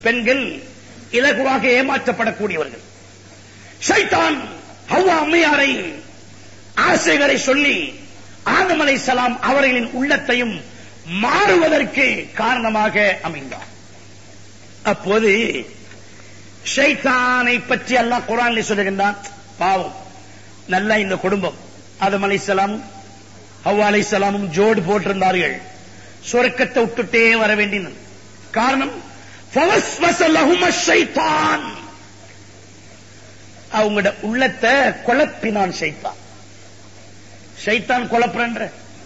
பெண்கள் இலகுவாக ஏமாற்றப்படக்கூடியவர்கள் ஷைத்தான் ஹவ்வா அம்மையாரை ஆசைகளை சொல்லி ஆதம் அலைஹிஸ்ஸலாம் அவர்களின் உள்ளத்தையும் மாறுவதற்கு காரணமாக அமைந்தார் அப்போது ஷைத்தானை பற்றி அல்லாஹ் குரானில் சொல்லுகின்றான் பாவம் நல்ல இந்த குடும்பம் ஆதம் அலைஹிஸ்ஸலாமும் ஹவ்வா அலைஹிஸ்ஸலாமும் ஜோடு போட்டிருந்தார்கள் சொர்க்கத்தை விட்டுட்டே வர வேண்டியது காரணம் فوسوس لهما الشيطان அவங்களோட உள்ளத்தை குழப்பினான் ஷைத்தான் ஷைத்தான் குழப்புறன்ற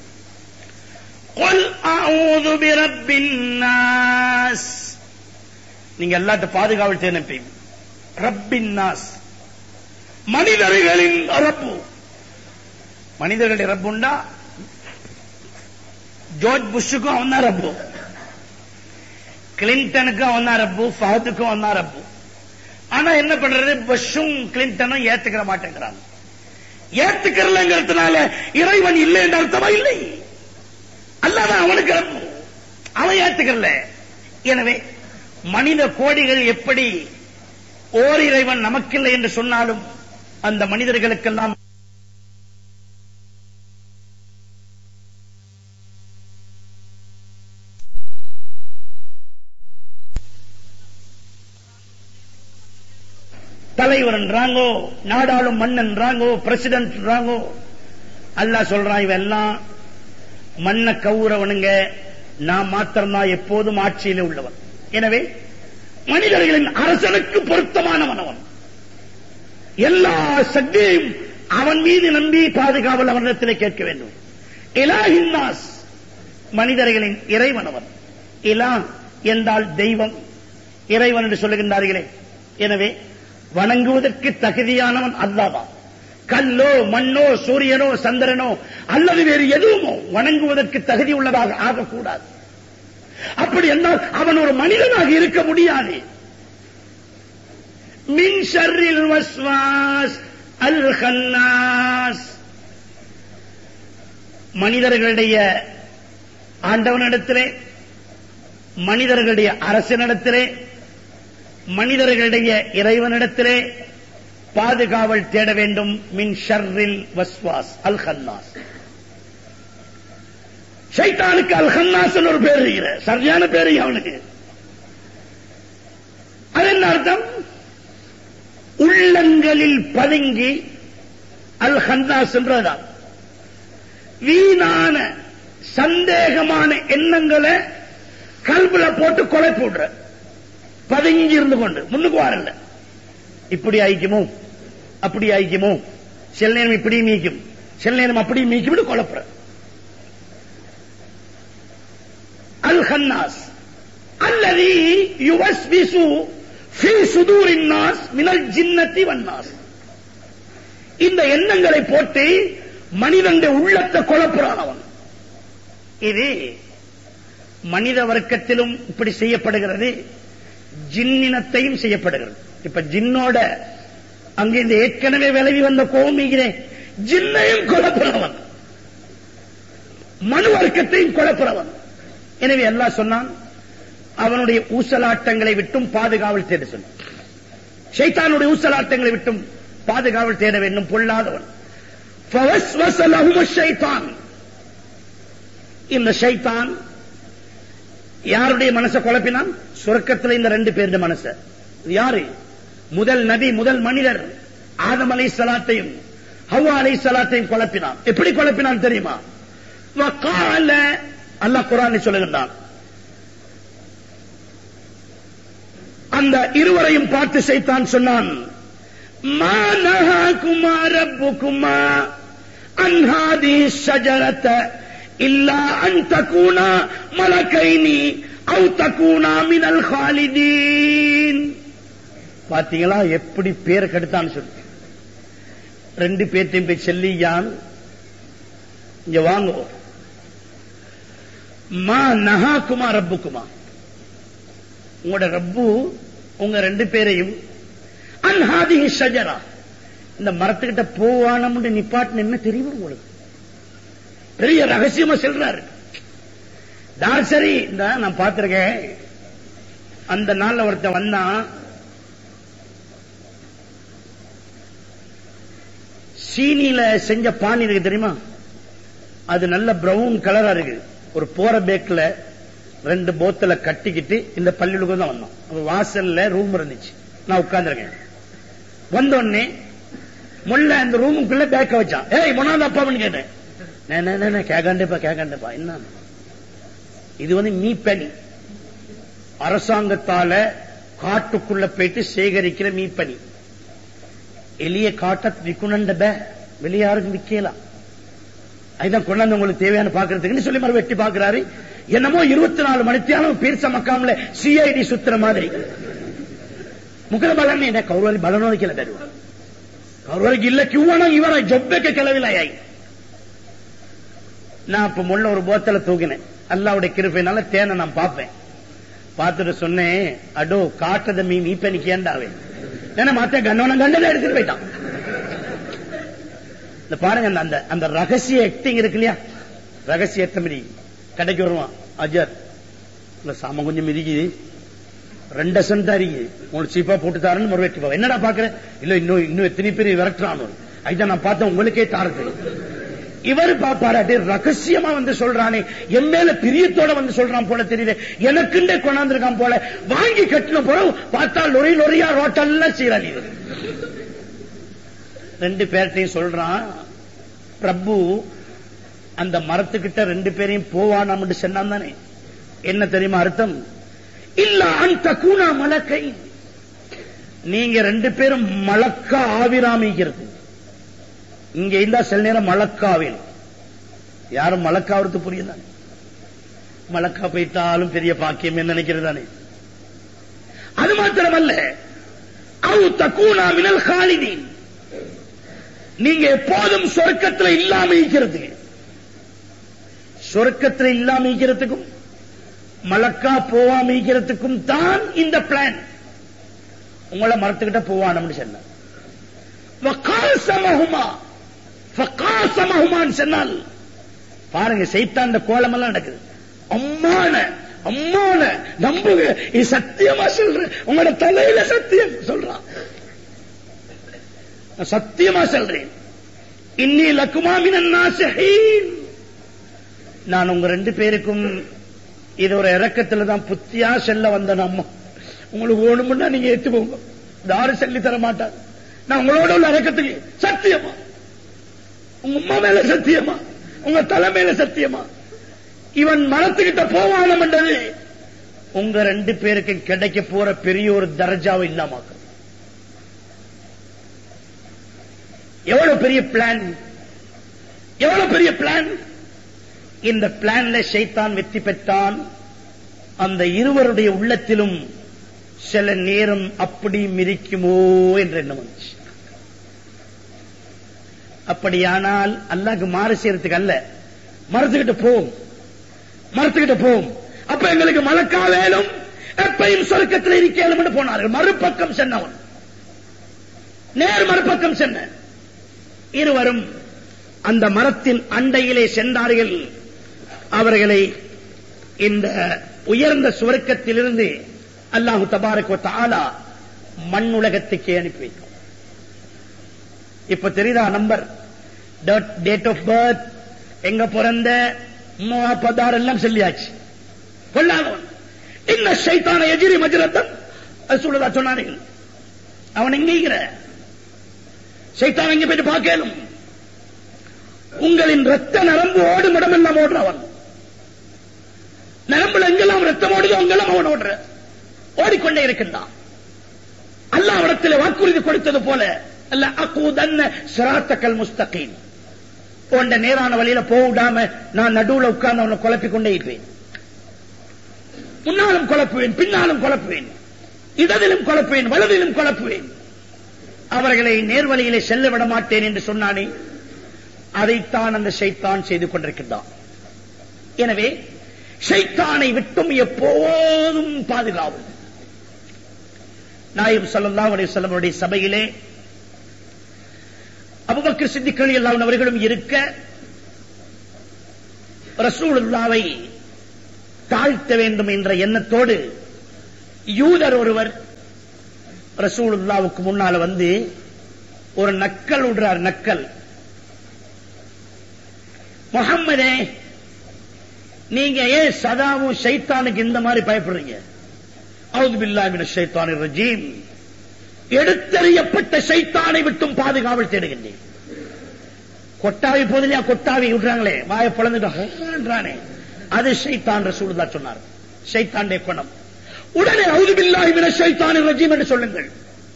قل اعوذ برب الناس நீங்க எல்லாத்த பாதுகாவல் தேனப்பீங்க ரப்பின் நாஸ் மனிதர்களின் ரப்பு மனிதர்களுடைய ரப்புண்டா ஜோர்ஜ் புஷ்ஷுக்கும் அவன் தான் ரப்பு கிளின்டனுக்கும் அவன் தான் ரப்பு ஃபஹதுக்கும் அவன் தான் ரப்பு ஆனா என்ன பண்றது புஷ்ஷும் கிளின்டனும் ஏத்துக்கிற மாட்டேங்கிறாங்க ஏத்துக்கிறலங்கிறதுனால இறைவன் இல்லை என்ற அர்த்தமா இல்லை அல்லாதான் அவனுக்கு ரப்பு அவன் ஏத்துக்கிறல எனவே மனித கோடிகள் எப்படி ஓர் இறைவன் நமக்கில்லை என்று சொன்னாலும் அந்த மனிதர்களுக்கெல்லாம் தலைவர்ன்றாங்கோ நாடாளும் மன்னன்றாங்கோ பிரசிடென்ட்ன்றாங்கோ அல்லாஹ் சொல்றான் இவெல்லாம் மண்ண கவுறவனுங்க நான் மாத்திரம்தான் எப்போதும் ஆட்சியிலே உள்ளவன் எனவே மனிதர்களின் அரசனுக்கு பொருத்தமானவன் அவன் எல்லா சக்தியையும் அவன் மீது நம்பி பாதுகாவல் அவனிடத்திலே கேட்க வேண்டும் இலாஹின்னாஸ் மனிதர்களின் இறைவன் அவன் இலா என்றால் தெய்வம் இறைவன் என்று சொல்லுகின்றார்களே எனவே வணங்குவதற்கு தகுதியானவன் அல்லாதான் கல்லோ மண்ணோ சூரியனோ சந்திரனோ அல்லது வேறு எதுவுமோ வணங்குவதற்கு தகுதி உள்ளதாக ஆகக்கூடாது அப்படி என்றால் அவன் ஒரு மனிதனாக இருக்க முடியாது மின் ஷர்ரில் வஸ்வாஸ் அல் ஹன்னாஸ் மனிதர்களுடைய ஆண்டவனிடத்திலே மனிதர்களுடைய அரசனிடத்திலே மனிதர்களுடைய இறைவனிடத்திலே பாதுகாவல் தேட வேண்டும் மின் ஷர்ரில் வஸ்வாஸ் அல் ஹன்னாஸ் ஷைத்தானுக்கு அல் ஹன்னாஸ் ஒரு பேர் இருக்கிற சரியான பேரு அவனுக்கு அது என்ன அர்த்தம் உள்ளங்களில் பதுங்கி அல் ஹன்னாஸ் என்றதான் வீணான சந்தேகமான எண்ணங்களை கல்புல போட்டு கொலை போடுற பதுங்கி இருந்து கொண்டு முன்னுக்கு வரல இப்படி ஆயிக்குமோ அப்படி ஆயிக்குமோ சில நேரம் இப்படி மீக்கும் சில நேரம் அப்படி மீக்கும் குழப்புற அல் ஹன்னாஸ் அல்லது யுவஸ் விசு ஃபி சுதூரின் நாஸ் மினல் ஜின்னத்தி வன்னாஸ் இந்த எண்ணங்களை போட்டு மனிதனுடைய உள்ளத்தை குழப்புறான் அவன் இது மனித வர்க்கத்திலும் இப்படி செய்யப்படுகிறது ஜின்னினத்தையும் செய்யப்படுகிறது இப்ப ஜின்னோட அங்க இந்த ஏற்கனவே விலகி வந்த கோமிகிறேன் ஜின்னையும் குழப்புறவன் மனு வர்க்கத்தையும் குழப்புறவன் எனவே எல்லாம் சொன்னான் அவனுடைய ஊசலாட்டங்களை விட்டும் பாதுகாவல் தேட சொன்னான் ஷைத்தானுடைய ஊசலாட்டங்களை விட்டும் பாதுகாவல் தேட வேண்டும் பொல்லாதவன் ஷைத்தான் இந்த ஷைத்தான் யாருடைய மனசை குழப்பினான் சுரக்கத்தில் இந்த ரெண்டு பேருடைய மனச யாரு முதல் நபி முதல் மனிதர் ஆதம் அலை சலாத்தையும் ஹவ்வா அலை சலாத்தையும் குழப்பினான் எப்படி குழப்பினான் தெரியுமா வகால அல்லாஹ் குரானை சொல்லுகின்றான் அந்த இருவரையும் பார்த்து செய்தான் சொன்னான் மானஹாகுமா ரப்புகுமா அன்ஹாதி ஷஜரத இல்லா அன் தகூனா மலக்கைனி அவு தகூனா மினல் ஹாலிதீன் பாத்தீங்களா எப்படி பேரை கெடுத்தான்னு சொல்லு ரெண்டு பேர்த்தையும் போய் செல்லியான் இங்க வாங்கோ மா நஹாக்குமா ரப்புக்குமா உங்களோட ரப்பு உங்க ரெண்டு பேரையும் அன்ஹாதி ஷஜரா இந்த மரத்துக்கிட்ட போவானம்னு நிப்பாட்டு என்ன தெரியும் உங்களுக்கு பெரிய ரகசியமா சொல்றாரு தார் சரி இந்த நான் பார்த்திருக்கேன் அந்த நாள்ல ஒருத்தன் வந்தான் சீனியில செஞ்ச பானி இருக்கு தெரியுமா அது நல்ல பிரவுன் கலரா இருக்கு ஒரு போற பேக்ல ரெண்டு போத்தல கட்டிக்கிட்டு இந்த பள்ளிகளுக்கு தான் வந்தோம் அப்ப வாசல்ல ரூம் இருந்துச்சு நான் உட்கார்ந்துருக்கேன் வந்த உடனே முள்ள அந்த ரூமுக்குள்ள பேக்க வச்சான் ஏய் முன்னாள் அப்பான்னு கேட்டேன் "நே, நே, நே, நே, கேக்காண்டேப்பா கேக்காண்டேப்பா என்ன இது வந்து மீப்பனி அரசாங்கத்தால காட்டுக்குள்ள போயிட்டு சேகரிக்கிற மீப்பனி எளிய காட்ட விக்குணண்ட வெளிய யாருக்கும் விக்கலாம் அதுதான் கொண்டாந்து உங்களுக்கு தேவையான பாக்குறதுக்குன்னு சொல்லி மறு வெட்டி பாக்குறாரு என்னமோ இருபத்தி நாலு மணித்தியாலும் பீர்ச மக்காம்ல சிஐடி சுத்துற மாதிரி ಮುಖದ ಬಲನೇ ಇದೆ ಕೌರವಲ್ಲಿ ಬಲನೋದಕ್ಕೆಲ್ಲ ಬೇಡ ಕೌರವರಿಗೆ ಇಲ್ಲ ಕಿವಣ ಇವರ ಜೊಬ್ಬಕ್ಕೆ ಕೆಲವಿಲ್ಲ ಯಾಯಿ நான் இப்ப முள்ள ஒரு போத்தல தூக்கினேன் அல்லாவுடைய கிருப்பைனால தேனை நான் பார்ப்பேன் பார்த்துட்டு சொன்னேன் அடோ காட்டுறத மீ மீப்ப நீ கேண்டாவே ஏன்னா மாத்த கண்ணவன கண்டதை எடுத்துட்டு போயிட்டான் இந்த பாருங்க அந்த- அந்த அந்த ரகசிய ஆக்டிங் இருக்கு இல்லையா ரகசிய எத்தமதி கடைக்கு வருவான் அஜர் இல்ல சாம கொஞ்சம் மிதிக்குது ரெண்டு சென்ட் தான் இருக்குது உங்களுக்கு சீப்பா போட்டு தாரன்னு முறை வெட்டி போவேன் என்னடா பாக்குறேன் இல்ல இன்னும் இன்னும் எத்தனை பேர் விரட்டுறானு அதுதான் நான் பார்த்தேன் உங்களுக்கே தாரது இவர் பாப்பாராட்டி ரகசியமா வந்து சொல்றானே என் மேல பிரியத்தோட வந்து சொல்றான் போல தெரியல எனக்குண்டே கொண்டாந்துருக்கான் போல வாங்கி கட்டின போல பார்த்தா லொரி லொரியா ரோட்டெல்லாம் சீராளி ரெண்டு பேர்ட்டையும் சொல்றான் பிரபு அந்த மரத்துக்கிட்ட ரெண்டு பேரையும் போவானாம் சொன்னான் தானே என்ன தெரியுமா அர்த்தம் இல்ல அந்த கூணா மலக்கை நீங்க ரெண்டு பேரும் மலக்கா ஆவிராமிக்கிறது இங்க இருந்தா சில நேரம் மலக்காவில் யாரும் மலக்காவது புரியுதா மலக்கா போயிட்டாலும் பெரிய பாக்கியம் என்ன நினைக்கிறதானே அது மாத்திரமல்ல அவு தக்கூனா மினல் காலிதீன் நீங்க எப்போதும் சொர்க்கத்துல இல்லாம இருக்கிறது சொர்க்கத்துல இல்லாம இருக்கிறதுக்கும் மலக்கா போவாம இருக்கிறதுக்கும் தான் இந்த பிளான் உங்களை மரத்துக்கிட்ட போவானம்னு சொன்ன வகாசமஹுமா ஃபகாசமஹுமான்னு சொன்னால் பாருங்க சைத்தான் இந்த கோலம் எல்லாம் நடக்குது அம்மான அம்மான நம்புங்க இது சத்தியமா சொல்றேன் உங்களோட தலையில சத்தியம் சொல்றான் நான் சத்தியமா சொல்றேன் இன்னி லக்குமாமின் நாசஹீன் நான் உங்க ரெண்டு பேருக்கும் இது ஒரு இறக்கத்துல தான் புத்தியா செல்ல வந்த நம்ம உங்களுக்கு வேணும்னா நீங்க ஏத்துக்கோங்க யாரும் சொல்லி தர மாட்டாங்க நான் உங்களோட உள்ள இறக்கத்துக்கு சத்தியமா உங்க உம்மா மேல சத்தியமா உங்க தலை மேல சத்தியமா இவன் மனத்துக்கிட்ட போவானம் என்றது உங்க ரெண்டு பேருக்கு கிடைக்க போற பெரிய ஒரு தர்ஜாவை இல்லாமாக்க எவ்வளவு பெரிய பிளான் எவ்வளவு பெரிய பிளான் இந்த பிளான்ல ஷைத்தான் வெற்றி பெற்றான் அந்த இருவருடைய உள்ளத்திலும் சில நேரம் அப்படி மிரிக்குமோ என்ற எண்ணம் வந்துச்சு அப்படியானால் அல்லாஹ்க்கு மாறு செய்யறதுக்கு அல்ல மரத்துக்கிட்ட போம் மரத்துக்கிட்ட போம் அப்ப எங்களுக்கு மலக்கா வேலும் எப்பையும் சொர்க்கத்தில் இருக்கேலும் போனார்கள் மறுபக்கம் சென்னவன் நேர் மறுபக்கம் சென்ன இருவரும் அந்த மரத்தின் அண்டையிலே சென்றார்கள் அவர்களை இந்த உயர்ந்த சுவர்க்கத்திலிருந்து அல்லாஹு தபாரக் வ தஆலா மண் உலகத்துக்கே அனுப்பி வைக்கும் இப்ப தெரியுதா நம்பர் டேட் ஆஃப் பர்த் எங்க பிறந்த பதார் எல்லாம் சொல்லியாச்சு கொள்ளாதவன் இன்ன சைத்தான எதிரி மஜரத்தன் அது சொல்லுதா சொன்னார்கள் அவன் எங்கிற சைத்தான் எங்க போயிட்டு பார்க்கலும் உங்களின் ரத்த நரம்பு ஓடும் இடமெல்லாம் ஓடுறவன் நரம்புல எங்கெல்லாம் ரத்தம் ஓடுதோ அங்கெல்லாம் அவன் ஓடுற ஓடிக்கொண்டே இருக்கின்றான் அல்லாஹ் இடத்துல வாக்குறுதி கொடுத்தது போல அல்ல அக்கூதன்ன சிராத்தக்கல் முஸ்தகீம் போன்ற நேரான வழியில போடாம நான் நடுவுல உட்கார்ந்து அவனை குழப்பிக் கொண்டே இருப்பேன் முன்னாலும் குழப்புவேன் பின்னாலும் குழப்புவேன் இடதிலும் குழப்புவேன் வலதிலும் குழப்புவேன் அவர்களை நேர்வழியிலே செல்ல விட மாட்டேன் என்று சொன்னானே அதைத்தான் அந்த ஷைத்தான் செய்து கொண்டிருக்கின்றான் எனவே ஷைத்தானை விட்டும் எப்போதும் பாதுகாவும் நாயம் ஸல்லல்லாஹு அலைஹி வஸல்லமுடைய சபையிலே அபூபக்கர் சித்திக் ரலியல்லாஹு அன்ஹு அவர்களும் இருக்க ரசூலுல்லாவை தாழ்த்த வேண்டும் என்ற எண்ணத்தோடு யூதர் ஒருவர் ரசூலுல்லாவுக்கு முன்னால வந்து ஒரு நக்கல் விடுறார் நக்கல் முகம்மதே நீங்க ஏன் சதாவும் ஷைத்தானுக்கு இந்த மாதிரி பயப்படுறீங்க அவுது பில்லாமின ஷைத்தானின் ரஜீம் எடுத்தறியப்பட்ட ஷைத்தானை விட்டும் பாதுகாவல் தேடுகின்றேன் கொட்டாவி போதிலையா கொட்டாவி விடுறாங்களே வாயை பிளந்துட்டானே அது ஷைத்தான் ரசூலுல்லா சொன்னார் ஷைத்தாண்டே குணம் உடனே அவுது பில்லாமின ஷைத்தானின் ரஜீம் என்று சொல்லுங்கள்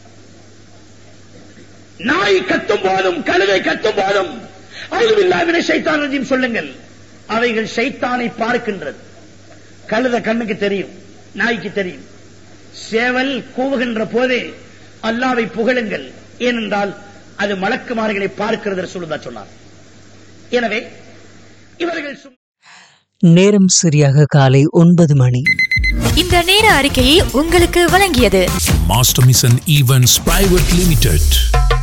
நாய் கத்தும் போதும் கழுதை கத்தும் போதும் அவுதுபில்லாவினை சைத்தான் ரஜீம் சொல்லுங்கள் அவைகள் சைத்தானை பார்க்கின்றது கழுத கண்ணுக்கு தெரியும் நாய்க்கு தெரியும் சேவல் கூவுகின்ற போதே அல்லாவை புகழுங்கள் ஏனென்றால் அது மலக்குமார்களை பார்க்கிறது சொல்லுதா சொன்னார் எனவே இவர்கள் சும்- நேரம் சரியாக காலை ஒன்பது மணி இந்த நேர அறிக்கையை உங்களுக்கு வழங்கியது Master Mission Events Private Limited.